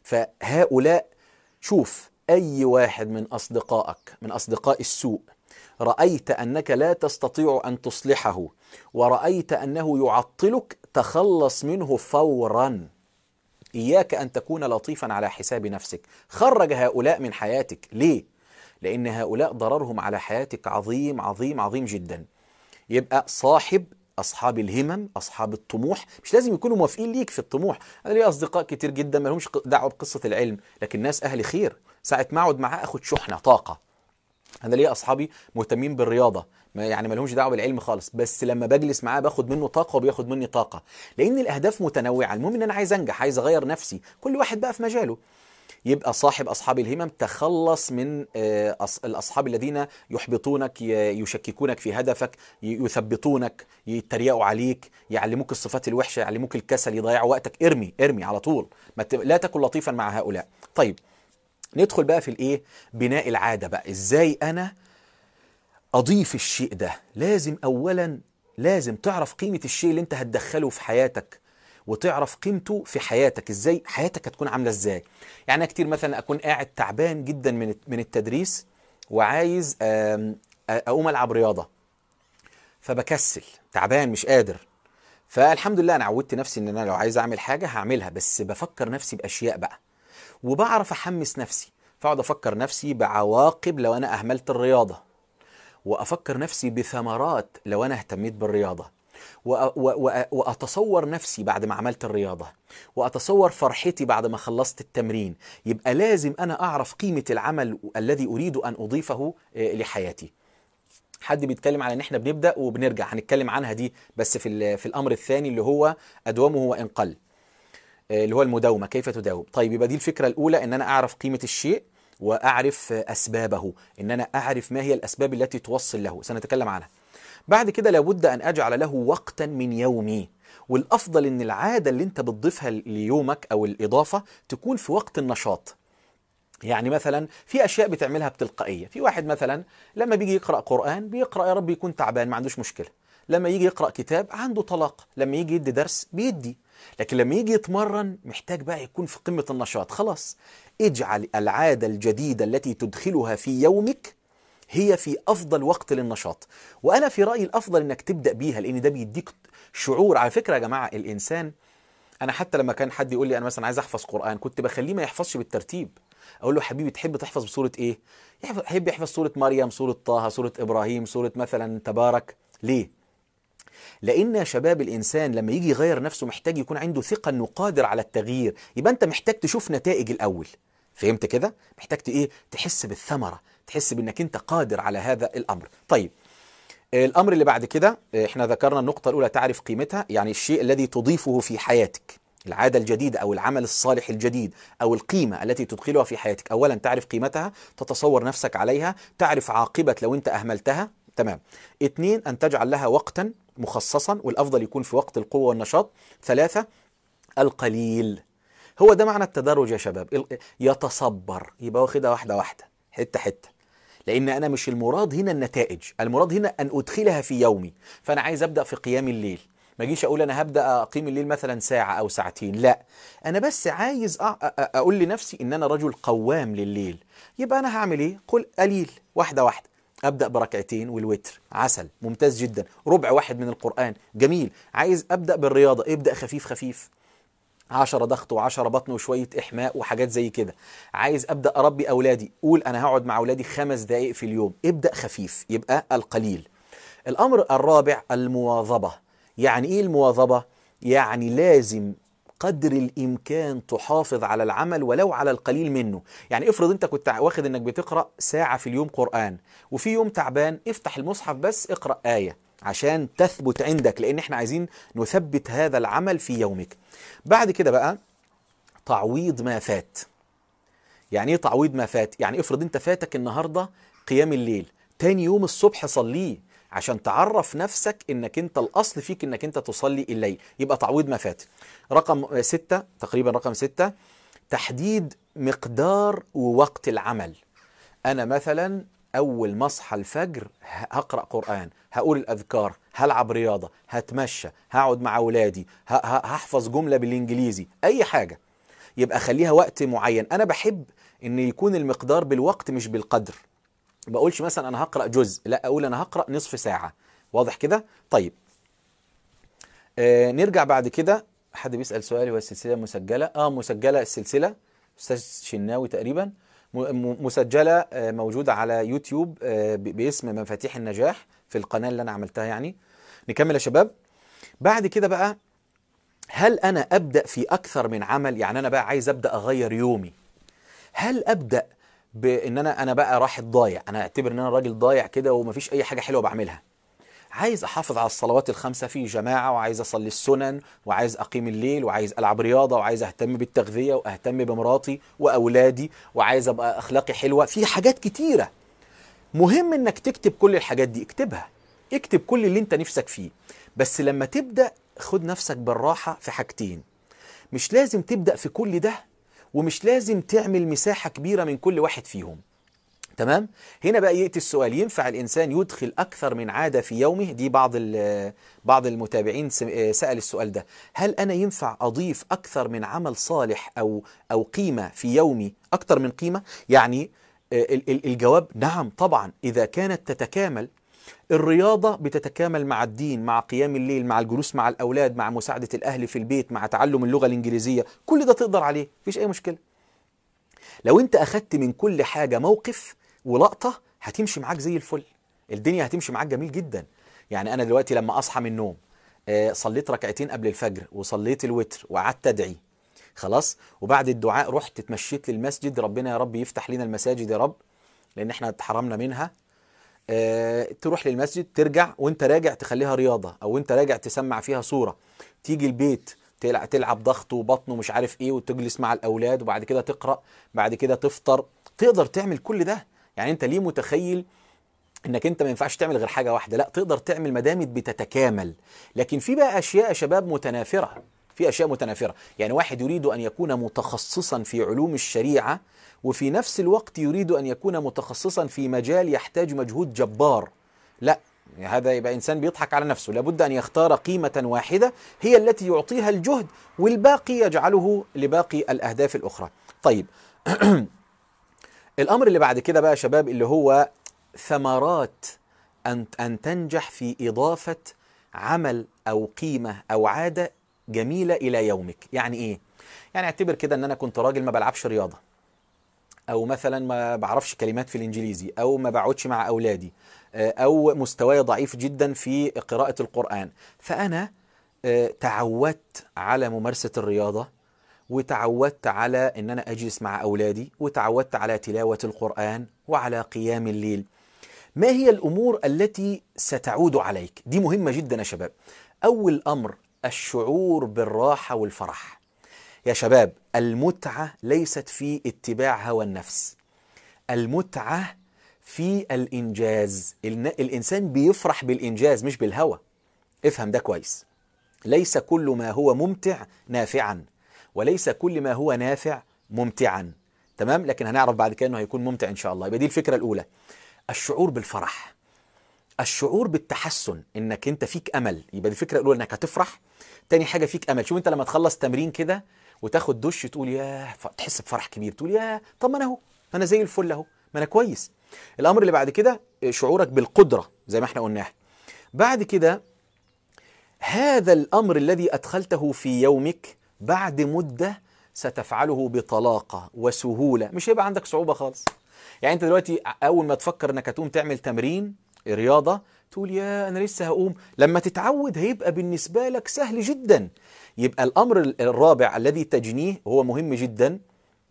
فهؤلاء شوف اي واحد من اصدقائك من اصدقاء السوء رايت انك لا تستطيع ان تصلحه ورايت انه يعطلك تخلص منه فورا اياك ان تكون لطيفا على حساب نفسك خرج هؤلاء من حياتك ليه لان هؤلاء ضررهم على حياتك عظيم عظيم عظيم جدا يبقى صاحب اصحاب الهمم اصحاب الطموح مش لازم يكونوا موافقين ليك في الطموح انا لي اصدقاء كتير جدا ما لهمش دعوه بقصه العلم لكن ناس اهل خير ساعه ما اقعد معاه اخد شحنه طاقه انا ليه اصحابي مهتمين بالرياضه ما يعني ما لهمش دعوه بالعلم خالص بس لما بجلس معاه باخد منه طاقه وبياخد مني طاقه لان الاهداف متنوعه المهم ان انا عايز انجح عايز اغير نفسي كل واحد بقى في مجاله يبقى صاحب اصحاب الهمم تخلص من آه، أص- الاصحاب الذين يحبطونك ي- يشككونك في هدفك ي- يثبطونك يتريقوا عليك يعلموك الصفات الوحشه يعلموك الكسل يضيعوا وقتك ارمي ارمي على طول ما ت- لا تكن لطيفا مع هؤلاء طيب ندخل بقى في الايه بناء العاده بقى ازاي انا اضيف الشيء ده لازم اولا لازم تعرف قيمه الشيء اللي انت هتدخله في حياتك وتعرف قيمته في حياتك ازاي حياتك هتكون عامله ازاي يعني أنا كتير مثلا اكون قاعد تعبان جدا من من التدريس وعايز آم، اقوم العب رياضه فبكسل تعبان مش قادر فالحمد لله انا عودت نفسي ان انا لو عايز اعمل حاجه هعملها بس بفكر نفسي باشياء بقى وبعرف احمس نفسي فاقعد افكر نفسي بعواقب لو انا اهملت الرياضه وافكر نفسي بثمرات لو انا اهتميت بالرياضه وأ- و- و- واتصور نفسي بعد ما عملت الرياضه واتصور فرحتي بعد ما خلصت التمرين يبقى لازم انا اعرف قيمه العمل الذي اريد ان اضيفه آه، لحياتي حد بيتكلم على ان احنا بنبدا وبنرجع هنتكلم عنها دي بس في ال- في الامر الثاني اللي هو ادومه وان قل آه، اللي هو المداومه كيف تداوم طيب يبقى دي الفكره الاولى ان انا اعرف قيمه الشيء واعرف آه، اسبابه ان انا اعرف ما هي الاسباب التي توصل له سنتكلم عنها بعد كده لابد ان اجعل له وقتا من يومي والافضل ان العاده اللي انت بتضيفها ليومك او الاضافه تكون في وقت النشاط يعني مثلا في اشياء بتعملها بتلقائيه في واحد مثلا لما بيجي يقرا قران بيقرا يا رب يكون تعبان ما عندوش مشكله لما يجي يقرا كتاب عنده طلاق لما يجي يدي درس بيدي لكن لما يجي يتمرن محتاج بقى يكون في قمه النشاط خلاص اجعل العاده الجديده التي تدخلها في يومك هي في افضل وقت للنشاط وانا في رايي الافضل انك تبدا بيها لان ده بيديك شعور على فكره يا جماعه الانسان انا حتى لما كان حد يقول لي انا مثلا عايز احفظ قران كنت بخليه ما يحفظش بالترتيب اقول له حبيبي تحب تحفظ بسوره ايه يحفظ- يحب يحفظ سوره مريم سوره طه سوره ابراهيم سوره مثلا تبارك ليه لان يا شباب الانسان لما يجي يغير نفسه محتاج يكون عنده ثقه انه قادر على التغيير يبقى انت محتاج تشوف نتائج الاول فهمت كده محتاج ت- ايه تحس بالثمره تحس بانك انت قادر على هذا الامر طيب الامر اللي بعد كده احنا ذكرنا النقطه الاولى تعرف قيمتها يعني الشيء الذي تضيفه في حياتك العاده الجديده او العمل الصالح الجديد او القيمه التي تدخلها في حياتك اولا تعرف قيمتها تتصور نفسك عليها تعرف عاقبه لو انت اهملتها تمام اثنين ان تجعل لها وقتا مخصصا والافضل يكون في وقت القوه والنشاط ثلاثه القليل هو ده معنى التدرج يا شباب ال- يتصبر يبقى واخدها واحده واحده حته حته لان انا مش المراد هنا النتائج المراد هنا ان ادخلها في يومي فانا عايز ابدا في قيام الليل ما اجيش اقول انا هبدا اقيم الليل مثلا ساعه او ساعتين لا انا بس عايز أ- أ- اقول لنفسي ان انا رجل قوام لليل يبقى انا هعمل ايه قل قليل واحده واحده ابدا بركعتين والوتر عسل ممتاز جدا ربع واحد من القران جميل عايز ابدا بالرياضه ابدا خفيف خفيف عشرة ضغط وعشرة بطن وشوية إحماء وحاجات زي كده عايز أبدأ أربي أولادي قول أنا هقعد مع أولادي خمس دقائق في اليوم ابدأ خفيف يبقى القليل الأمر الرابع المواظبة يعني إيه المواظبة؟ يعني لازم قدر الإمكان تحافظ على العمل ولو على القليل منه يعني افرض أنت كنت واخد أنك بتقرأ ساعة في اليوم قرآن وفي يوم تعبان افتح المصحف بس اقرأ آية عشان تثبت عندك لأن احنا عايزين نثبت هذا العمل في يومك بعد كده بقى تعويض ما فات يعني ايه تعويض ما فات يعني افرض انت فاتك النهارده قيام الليل تاني يوم الصبح صليه عشان تعرف نفسك انك انت الاصل فيك انك انت تصلي الليل يبقى تعويض ما فات رقم ستة تقريبا رقم ستة تحديد مقدار ووقت العمل انا مثلا اول ما اصحى الفجر ه- هقرا قران هقول الاذكار هلعب رياضه هتمشى هقعد مع اولادي ه- ه- هحفظ جمله بالانجليزي اي حاجه يبقى خليها وقت معين انا بحب ان يكون المقدار بالوقت مش بالقدر ما بقولش مثلا انا هقرا جزء لا اقول انا هقرا نصف ساعه واضح كده طيب آه نرجع بعد كده حد بيسال سؤال هو السلسله مسجله اه مسجله السلسله استاذ شناوي تقريبا م- م- مسجله آه موجوده على يوتيوب آه ب- باسم مفاتيح النجاح في القناه اللي انا عملتها يعني نكمل يا شباب بعد كده بقى هل انا ابدا في اكثر من عمل يعني انا بقى عايز ابدا اغير يومي هل ابدا بان انا انا بقى راحت ضايع انا اعتبر ان انا راجل ضايع كده ومفيش اي حاجه حلوه بعملها عايز احافظ على الصلوات الخمسه في جماعه وعايز اصلي السنن وعايز اقيم الليل وعايز العب رياضه وعايز اهتم بالتغذيه واهتم بمراتي واولادي وعايز ابقى اخلاقي حلوه في حاجات كتيره مهم انك تكتب كل الحاجات دي اكتبها اكتب كل اللي انت نفسك فيه بس لما تبدا خد نفسك بالراحه في حاجتين مش لازم تبدا في كل ده ومش لازم تعمل مساحه كبيره من كل واحد فيهم تمام هنا بقى ياتي السؤال ينفع الانسان يدخل اكثر من عاده في يومه دي بعض بعض المتابعين سال السؤال ده هل انا ينفع اضيف اكثر من عمل صالح او او قيمه في يومي اكثر من قيمه يعني الجواب نعم طبعا اذا كانت تتكامل الرياضة بتتكامل مع الدين مع قيام الليل مع الجلوس مع الأولاد مع مساعدة الأهل في البيت مع تعلم اللغة الإنجليزية كل ده تقدر عليه مفيش أي مشكلة لو أنت أخدت من كل حاجة موقف ولقطة هتمشي معاك زي الفل الدنيا هتمشي معاك جميل جدا يعني أنا دلوقتي لما أصحى من النوم صليت ركعتين قبل الفجر وصليت الوتر وقعدت أدعي خلاص وبعد الدعاء رحت اتمشيت للمسجد ربنا يا رب يفتح لنا المساجد يا رب لأن احنا اتحرمنا منها اه تروح للمسجد ترجع وانت راجع تخليها رياضة او انت راجع تسمع فيها صورة تيجي البيت تلعب, تلعب ضغط وبطن ومش عارف ايه وتجلس مع الاولاد وبعد كده تقرأ بعد كده تفطر تقدر تعمل كل ده يعني انت ليه متخيل انك انت ما ينفعش تعمل غير حاجة واحدة لا تقدر تعمل مدامت بتتكامل لكن في بقى اشياء يا شباب متنافرة في اشياء متنافرة يعني واحد يريد ان يكون متخصصا في علوم الشريعة وفي نفس الوقت يريد ان يكون متخصصا في مجال يحتاج مجهود جبار لا هذا يبقى انسان بيضحك على نفسه لابد ان يختار قيمه واحده هي التي يعطيها الجهد والباقي يجعله لباقي الاهداف الاخرى طيب الامر اللي بعد كده بقى يا شباب اللي هو ثمرات ان ان تنجح في اضافه عمل او قيمه او عاده جميله الى يومك يعني ايه يعني اعتبر كده ان انا كنت راجل ما بلعبش رياضه او مثلا ما بعرفش كلمات في الانجليزي او ما بقعدش مع اولادي او مستواي ضعيف جدا في قراءه القران فانا تعودت على ممارسه الرياضه وتعودت على ان انا اجلس مع اولادي وتعودت على تلاوه القران وعلى قيام الليل ما هي الامور التي ستعود عليك دي مهمه جدا يا شباب اول امر الشعور بالراحه والفرح يا شباب المتعه ليست في اتباع هوى النفس المتعه في الانجاز الانسان بيفرح بالانجاز مش بالهوى افهم ده كويس ليس كل ما هو ممتع نافعا وليس كل ما هو نافع ممتعا تمام لكن هنعرف بعد كده انه هيكون ممتع ان شاء الله يبقى دي الفكره الاولى الشعور بالفرح الشعور بالتحسن انك انت فيك امل يبقى دي الفكره الاولى انك هتفرح تاني حاجه فيك امل شوف انت لما تخلص تمرين كده وتاخد دش تقول ياه تحس بفرح كبير تقول ياه طب ما انا اهو ما انا زي الفل اهو ما انا كويس الامر اللي بعد كده شعورك بالقدره زي ما احنا قلناها بعد كده هذا الامر الذي ادخلته في يومك بعد مده ستفعله بطلاقه وسهوله مش هيبقى عندك صعوبه خالص يعني انت دلوقتي اول ما تفكر انك هتقوم تعمل تمرين رياضه تقول يا انا لسه هقوم لما تتعود هيبقى بالنسبه لك سهل جدا يبقى الامر الرابع الذي تجنيه هو مهم جدا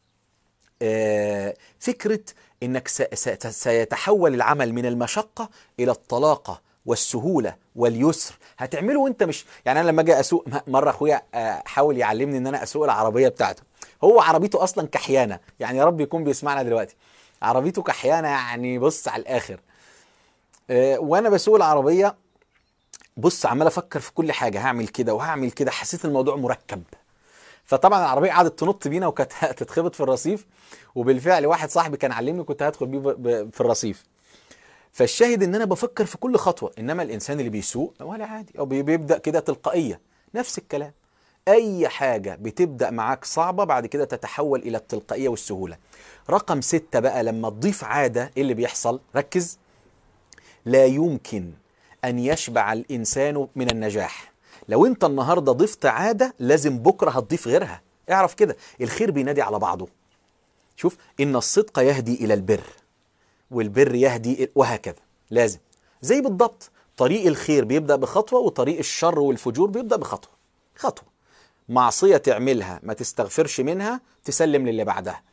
فكره انك سيتحول العمل من المشقه الى الطلاقه والسهوله واليسر هتعمله وانت مش يعني انا لما اجي اسوق مره اخويا حاول يعلمني ان انا اسوق العربيه بتاعته هو عربيته اصلا كحيانه يعني يا رب يكون بيسمعنا دلوقتي عربيته كحيانه يعني بص على الاخر وانا بسوق العربيه بص عمال افكر في كل حاجه هعمل كده وهعمل كده حسيت الموضوع مركب فطبعا العربيه قعدت تنط بينا وكانت تتخبط في الرصيف وبالفعل واحد صاحبي كان علمني كنت هدخل بيه في الرصيف فالشاهد ان انا بفكر في كل خطوه انما الانسان اللي بيسوق ولا عادي او بيبدا كده تلقائيه نفس الكلام اي حاجه بتبدا معاك صعبه بعد كده تتحول الى التلقائيه والسهوله رقم ستة بقى لما تضيف عاده ايه اللي بيحصل ركز لا يمكن ان يشبع الانسان من النجاح لو انت النهارده ضفت عاده لازم بكره هتضيف غيرها اعرف كده الخير بينادي على بعضه شوف ان الصدق يهدي الى البر والبر يهدي وهكذا لازم زي بالضبط طريق الخير بيبدا بخطوه وطريق الشر والفجور بيبدا بخطوه خطوه معصيه تعملها ما تستغفرش منها تسلم للي بعدها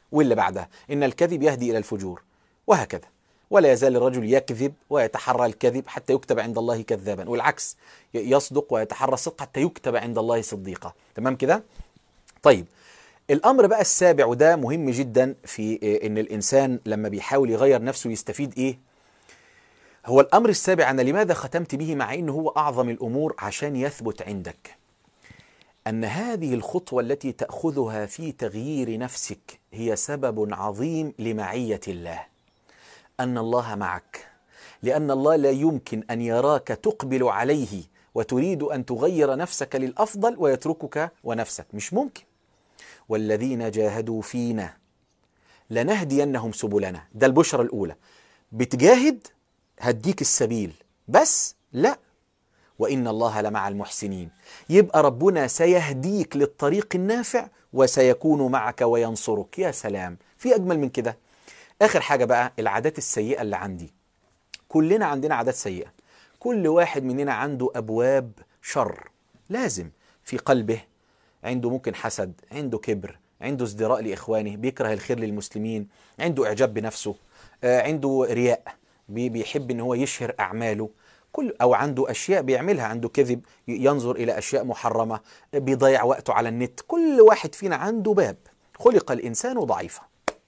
واللي بعدها إن الكذب يهدي إلى الفجور وهكذا ولا يزال الرجل يكذب ويتحرى الكذب حتى يكتب عند الله كذابا والعكس يصدق ويتحرى الصدق حتى يكتب عند الله صديقا تمام كده طيب الامر بقى السابع وده مهم جدا في ان الانسان لما بيحاول يغير نفسه يستفيد ايه هو الامر السابع انا لماذا ختمت به مع انه هو اعظم الامور عشان يثبت عندك ان هذه الخطوه التي تاخذها في تغيير نفسك هي سبب عظيم لمعيه الله ان الله معك لان الله لا يمكن ان يراك تقبل عليه وتريد ان تغير نفسك للافضل ويتركك ونفسك مش ممكن والذين جاهدوا فينا لنهدينهم سبلنا ده البشرى الاولى بتجاهد هديك السبيل بس لا وان الله لمع المحسنين يبقى ربنا سيهديك للطريق النافع وسيكون معك وينصرك يا سلام في اجمل من كده اخر حاجه بقى العادات السيئه اللي عندي كلنا عندنا عادات سيئه كل واحد مننا عنده ابواب شر لازم في قلبه عنده ممكن حسد عنده كبر عنده ازدراء لاخوانه بيكره الخير للمسلمين عنده اعجاب بنفسه عنده رياء بيحب ان هو يشهر اعماله كل او عنده اشياء بيعملها عنده كذب ينظر الى اشياء محرمه بيضيع وقته على النت كل واحد فينا عنده باب خلق الانسان ضعيفا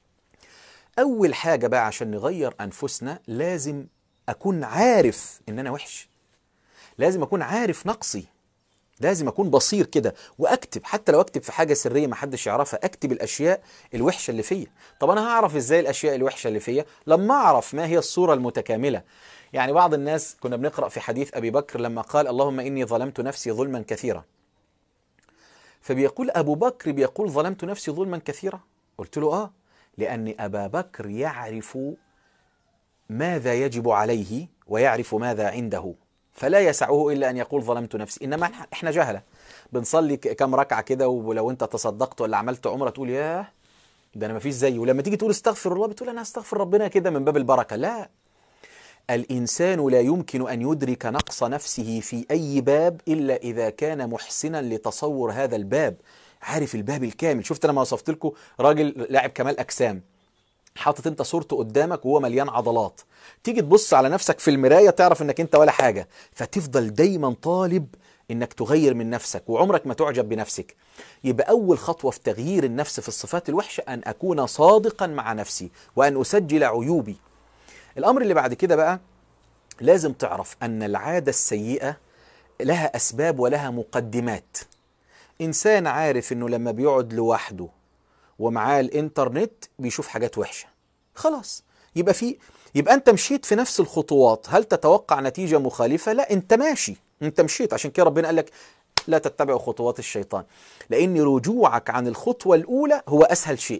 اول حاجه بقى عشان نغير انفسنا لازم اكون عارف ان انا وحش لازم اكون عارف نقصي لازم اكون بصير كده واكتب حتى لو اكتب في حاجه سريه ما حدش يعرفها اكتب الاشياء الوحشه اللي فيا طب انا هعرف ازاي الاشياء الوحشه اللي فيا لما اعرف ما هي الصوره المتكامله يعني بعض الناس كنا بنقرا في حديث ابي بكر لما قال اللهم اني ظلمت نفسي ظلما كثيرا فبيقول ابو بكر بيقول ظلمت نفسي ظلما كثيرا قلت له اه لان ابا بكر يعرف ماذا يجب عليه ويعرف ماذا عنده فلا يسعه الا ان يقول ظلمت نفسي انما احنا جهله بنصلي كم ركعه كده ولو انت تصدقت ولا عملت عمره تقول ياه ده انا ما فيش زيه ولما تيجي تقول استغفر الله بتقول انا استغفر ربنا كده من باب البركه لا الانسان لا يمكن ان يدرك نقص نفسه في اي باب الا اذا كان محسنا لتصور هذا الباب عارف الباب الكامل شفت انا ما وصفت لكم راجل لاعب كمال اجسام حاطط انت صورته قدامك وهو مليان عضلات تيجي تبص على نفسك في المرايه تعرف انك انت ولا حاجه فتفضل دايما طالب انك تغير من نفسك وعمرك ما تعجب بنفسك يبقى اول خطوه في تغيير النفس في الصفات الوحشه ان اكون صادقا مع نفسي وان اسجل عيوبي الامر اللي بعد كده بقى لازم تعرف ان العاده السيئه لها اسباب ولها مقدمات انسان عارف انه لما بيقعد لوحده ومعاه الانترنت بيشوف حاجات وحشه خلاص يبقى في يبقى انت مشيت في نفس الخطوات هل تتوقع نتيجه مخالفه لا انت ماشي انت مشيت عشان كده ربنا قال لك لا تتبعوا خطوات الشيطان لان رجوعك عن الخطوه الاولى هو اسهل شيء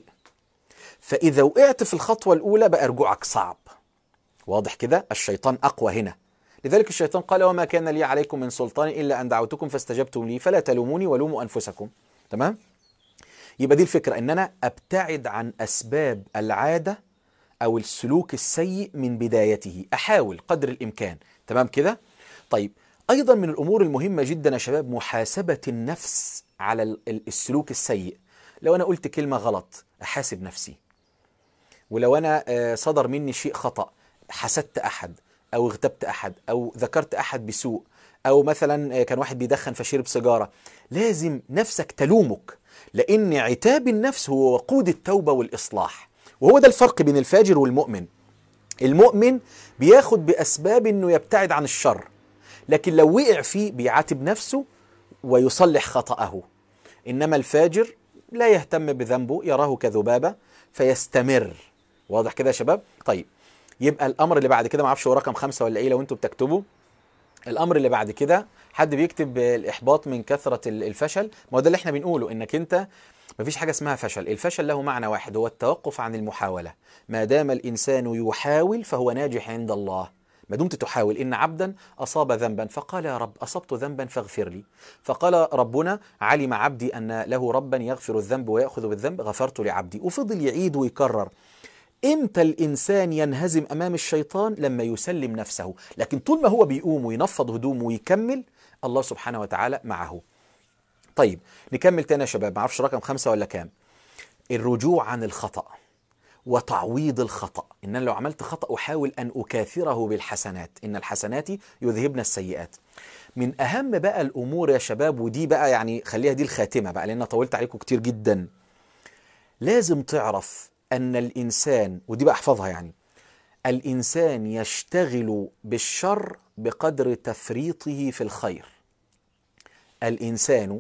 فاذا وقعت في الخطوه الاولى بقى رجوعك صعب واضح كده الشيطان اقوى هنا لذلك الشيطان قال وما كان لي عليكم من سلطان الا ان دعوتكم فاستجبتم لي فلا تلوموني ولوموا انفسكم تمام يبقى دي الفكره ان انا ابتعد عن اسباب العاده او السلوك السيء من بدايته احاول قدر الامكان تمام كده طيب ايضا من الامور المهمه جدا يا شباب محاسبه النفس على السلوك السيء لو انا قلت كلمه غلط احاسب نفسي ولو انا صدر مني شيء خطا حسدت احد او اغتبت احد او ذكرت احد بسوء او مثلا كان واحد بيدخن فشرب سيجاره لازم نفسك تلومك لان عتاب النفس هو وقود التوبه والاصلاح وهو ده الفرق بين الفاجر والمؤمن المؤمن بياخد باسباب انه يبتعد عن الشر لكن لو وقع فيه بيعاتب نفسه ويصلح خطأه انما الفاجر لا يهتم بذنبه يراه كذبابه فيستمر واضح كده يا شباب طيب يبقى الامر اللي بعد كده ما اعرفش هو رقم خمسة ولا ايه لو انتوا بتكتبوا الامر اللي بعد كده حد بيكتب الاحباط من كثره الفشل ما هو ده اللي احنا بنقوله انك انت ما فيش حاجه اسمها فشل الفشل له معنى واحد هو التوقف عن المحاوله ما دام الانسان يحاول فهو ناجح عند الله ما دمت تحاول إن عبدا أصاب ذنبا فقال يا رب أصبت ذنبا فاغفر لي فقال ربنا علم عبدي أن له ربا يغفر الذنب ويأخذ بالذنب غفرت لعبدي وفضل يعيد ويكرر امتى الانسان ينهزم امام الشيطان لما يسلم نفسه لكن طول ما هو بيقوم وينفض هدومه ويكمل الله سبحانه وتعالى معه طيب نكمل تاني يا شباب معرفش رقم خمسة ولا كام الرجوع عن الخطأ وتعويض الخطأ إن أنا لو عملت خطأ أحاول أن أكاثره بالحسنات إن الحسنات يذهبن السيئات من أهم بقى الأمور يا شباب ودي بقى يعني خليها دي الخاتمة بقى لأن طولت عليكم كتير جدا لازم تعرف أن الإنسان ودي بقى احفظها يعني الإنسان يشتغل بالشر بقدر تفريطه في الخير الإنسان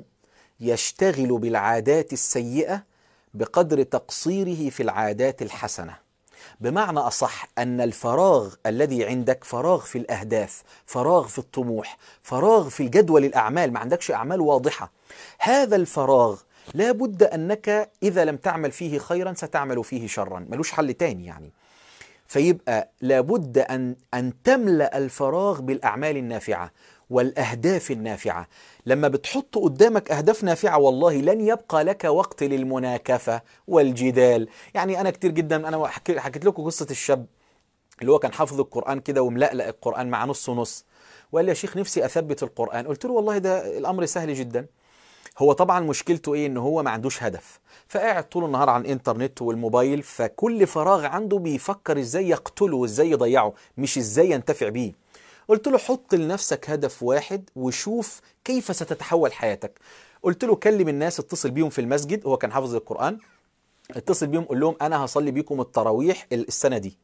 يشتغل بالعادات السيئة بقدر تقصيره في العادات الحسنه بمعنى اصح ان الفراغ الذي عندك فراغ في الاهداف فراغ في الطموح فراغ في الجدول الاعمال ما عندكش اعمال واضحه هذا الفراغ لا بد انك اذا لم تعمل فيه خيرا ستعمل فيه شرا ملوش حل تاني يعني فيبقى لابد ان ان تملا الفراغ بالاعمال النافعه والاهداف النافعه لما بتحط قدامك اهداف نافعه والله لن يبقى لك وقت للمناكفه والجدال يعني انا كتير جدا انا حكيت لكم قصه الشاب اللي هو كان حافظ القران كده وملألأ القران مع نص ونص وقال لي يا شيخ نفسي اثبت القران قلت له والله ده الامر سهل جدا هو طبعا مشكلته ايه ان هو ما عندوش هدف فقاعد طول النهار على الانترنت والموبايل فكل فراغ عنده بيفكر ازاي يقتله وازاي يضيعه مش ازاي ينتفع بيه قلت له حط لنفسك هدف واحد وشوف كيف ستتحول حياتك قلت له كلم الناس اتصل بيهم في المسجد هو كان حافظ القرآن اتصل بيهم قول لهم انا هصلي بيكم التراويح السنة دي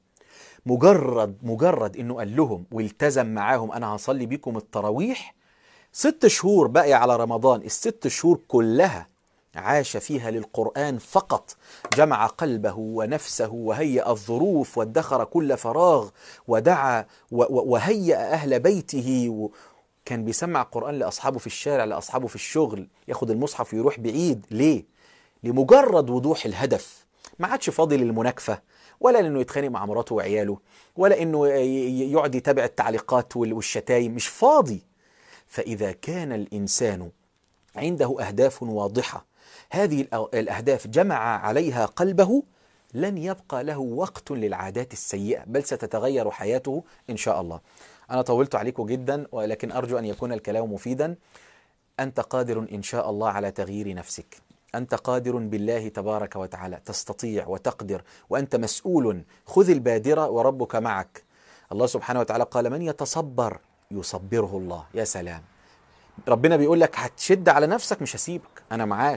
مجرد مجرد انه قال لهم والتزم معاهم انا هصلي بيكم التراويح ست شهور باقي على رمضان الست شهور كلها عاش فيها للقرآن فقط جمع قلبه ونفسه وهيأ الظروف وادخر كل فراغ ودعا وهيأ أهل بيته كان بيسمع القرآن لأصحابه في الشارع لأصحابه في الشغل ياخد المصحف ويروح بعيد ليه؟ لمجرد وضوح الهدف ما عادش فاضي للمناكفة ولا لأنه يتخانق مع مراته وعياله ولا أنه يقعد يتابع التعليقات والشتايم مش فاضي فإذا كان الإنسان عنده أهداف واضحة هذه الأهداف جمع عليها قلبه لن يبقى له وقت للعادات السيئة بل ستتغير حياته إن شاء الله أنا طولت عليكم جدا ولكن أرجو أن يكون الكلام مفيدا أنت قادر إن شاء الله على تغيير نفسك أنت قادر بالله تبارك وتعالى تستطيع وتقدر وأنت مسؤول خذ البادرة وربك معك الله سبحانه وتعالى قال من يتصبر يصبره الله يا سلام ربنا بيقول لك هتشد على نفسك مش هسيبك أنا معاك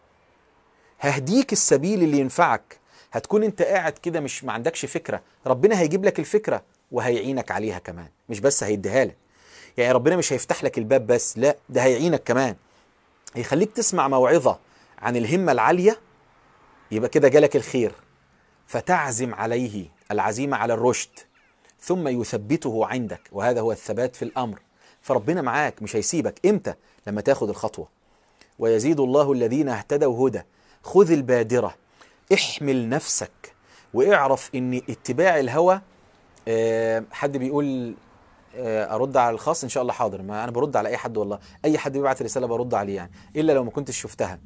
ههديك السبيل اللي ينفعك هتكون انت قاعد كده مش ما عندكش فكره ربنا هيجيب لك الفكره وهيعينك عليها كمان مش بس هيديها لك يعني ربنا مش هيفتح لك الباب بس لا ده هيعينك كمان هيخليك تسمع موعظه عن الهمه العاليه يبقى كده جالك الخير فتعزم عليه العزيمه على الرشد ثم يثبته عندك وهذا هو الثبات في الامر فربنا معاك مش هيسيبك امتى لما تاخد الخطوه ويزيد الله الذين اهتدوا هدى خذ البادرة احمل نفسك واعرف ان اتباع الهوى أه حد بيقول أه ارد على الخاص ان شاء الله حاضر ما انا برد على اي حد والله اي حد بيبعت رساله برد عليه يعني الا لو ما كنتش شفتها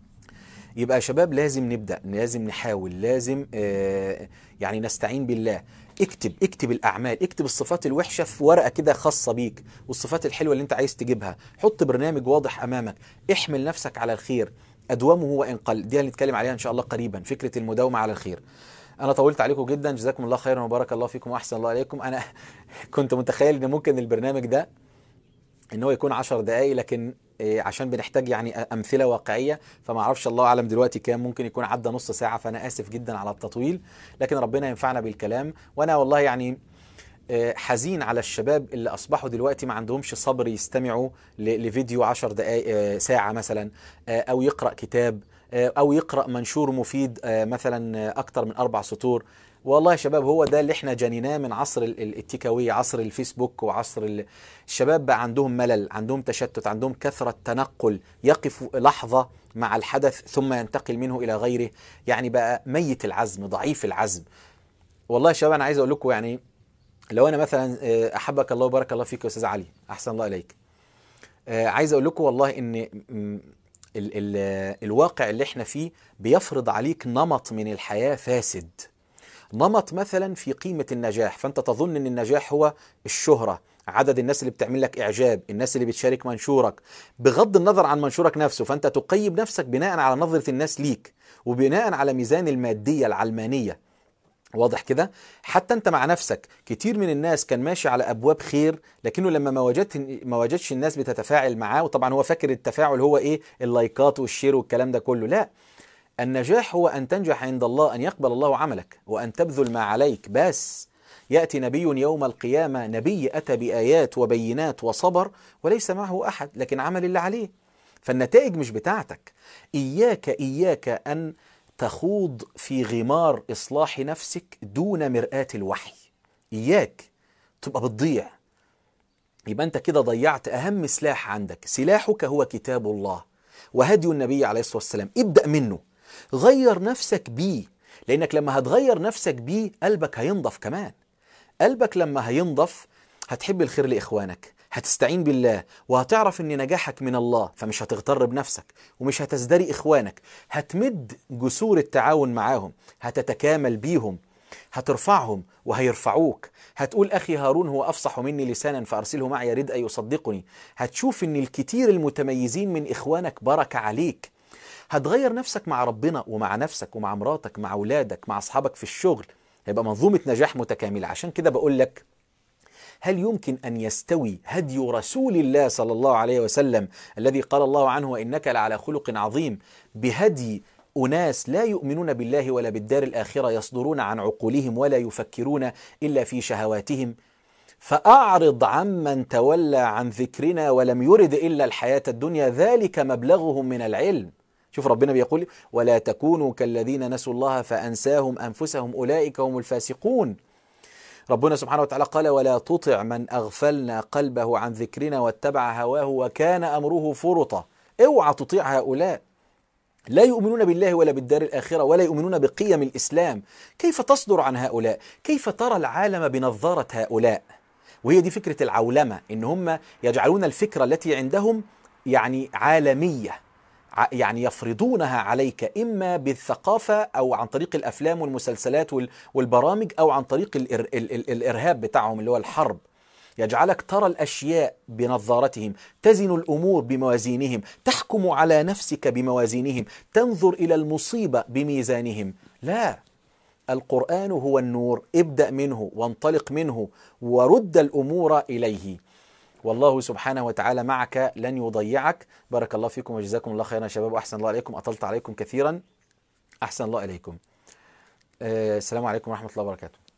يبقى يا شباب لازم نبدا لازم نحاول لازم أه يعني نستعين بالله اكتب اكتب الاعمال اكتب الصفات الوحشه في ورقه كده خاصه بيك والصفات الحلوه اللي انت عايز تجيبها حط برنامج واضح امامك احمل نفسك على الخير أدومه وإن قل دي هنتكلم عليها إن شاء الله قريبا فكرة المداومة على الخير أنا طولت عليكم جدا جزاكم الله خيرا وبارك الله فيكم وأحسن الله عليكم أنا كنت متخيل إن ممكن البرنامج ده إن هو يكون 10 دقائق لكن عشان بنحتاج يعني أمثلة واقعية فما أعرفش الله أعلم دلوقتي كام ممكن يكون عدى نص ساعة فأنا آسف جدا على التطويل لكن ربنا ينفعنا بالكلام وأنا والله يعني حزين على الشباب اللي اصبحوا دلوقتي ما عندهمش صبر يستمعوا لفيديو عشر دقائق ساعه مثلا او يقرا كتاب او يقرا منشور مفيد مثلا اكتر من اربع سطور والله يا شباب هو ده اللي احنا جنيناه من عصر التيكاوي عصر الفيسبوك وعصر الشباب بقى عندهم ملل عندهم تشتت عندهم كثره تنقل يقف لحظه مع الحدث ثم ينتقل منه الى غيره يعني بقى ميت العزم ضعيف العزم والله يا شباب انا عايز اقول لكم يعني لو انا مثلا احبك الله وبارك الله فيك يا استاذ علي احسن الله اليك عايز اقول لكم والله ان ال ال الواقع اللي احنا فيه بيفرض عليك نمط من الحياه فاسد نمط مثلا في قيمة النجاح فأنت تظن أن النجاح هو الشهرة عدد الناس اللي بتعمل لك إعجاب الناس اللي بتشارك منشورك بغض النظر عن منشورك نفسه فأنت تقيم نفسك بناء على نظرة الناس ليك وبناء على ميزان المادية العلمانية واضح كده حتى انت مع نفسك كتير من الناس كان ماشي على ابواب خير لكنه لما ما وجدت ما وجدش الناس بتتفاعل معاه وطبعا هو فاكر التفاعل هو ايه اللايكات والشير والكلام ده كله لا النجاح هو ان تنجح عند الله ان يقبل الله عملك وان تبذل ما عليك بس ياتي نبي يوم القيامه نبي اتى بايات وبينات وصبر وليس معه احد لكن عمل اللي عليه فالنتائج مش بتاعتك اياك اياك ان تخوض في غمار اصلاح نفسك دون مرآة الوحي اياك تبقى بتضيع يبقى انت كده ضيعت اهم سلاح عندك سلاحك هو كتاب الله وهدي النبي عليه الصلاه والسلام ابدا منه غير نفسك بيه لانك لما هتغير نفسك بيه قلبك هينضف كمان قلبك لما هينضف هتحب الخير لاخوانك هتستعين بالله وهتعرف ان نجاحك من الله فمش هتغتر بنفسك ومش هتزدري اخوانك هتمد جسور التعاون معاهم هتتكامل بيهم هترفعهم وهيرفعوك هتقول اخي هارون هو افصح مني لسانا فارسله معي يرد ان يصدقني هتشوف ان الكتير المتميزين من اخوانك بركه عليك هتغير نفسك مع ربنا ومع نفسك ومع مراتك مع اولادك مع اصحابك في الشغل هيبقى منظومه نجاح متكامله عشان كده بقول لك هل يمكن ان يستوي هدي رسول الله صلى الله عليه وسلم الذي قال الله عنه وانك لعلى خلق عظيم بهدي اناس لا يؤمنون بالله ولا بالدار الاخره يصدرون عن عقولهم ولا يفكرون الا في شهواتهم فاعرض عمن تولى عن ذكرنا ولم يرد الا الحياه الدنيا ذلك مبلغهم من العلم شوف ربنا بيقول ولا تكونوا كالذين نسوا الله فانساهم انفسهم اولئك هم الفاسقون ربنا سبحانه وتعالى قال ولا تطع من اغفلنا قلبه عن ذكرنا واتبع هواه وكان امره فرطا اوعى تطيع هؤلاء لا يؤمنون بالله ولا بالدار الاخره ولا يؤمنون بقيم الاسلام كيف تصدر عن هؤلاء كيف ترى العالم بنظاره هؤلاء وهي دي فكره العولمه ان هم يجعلون الفكره التي عندهم يعني عالميه يعني يفرضونها عليك اما بالثقافه او عن طريق الافلام والمسلسلات والبرامج او عن طريق الإر... ال... ال... الارهاب بتاعهم اللي هو الحرب يجعلك ترى الاشياء بنظارتهم تزن الامور بموازينهم تحكم على نفسك بموازينهم تنظر الى المصيبه بميزانهم لا القران هو النور ابدا منه وانطلق منه ورد الامور اليه والله سبحانه وتعالى معك لن يضيعك بارك الله فيكم وجزاكم الله خيرا يا شباب واحسن الله عليكم اطلت عليكم كثيرا احسن الله اليكم السلام عليكم ورحمه الله وبركاته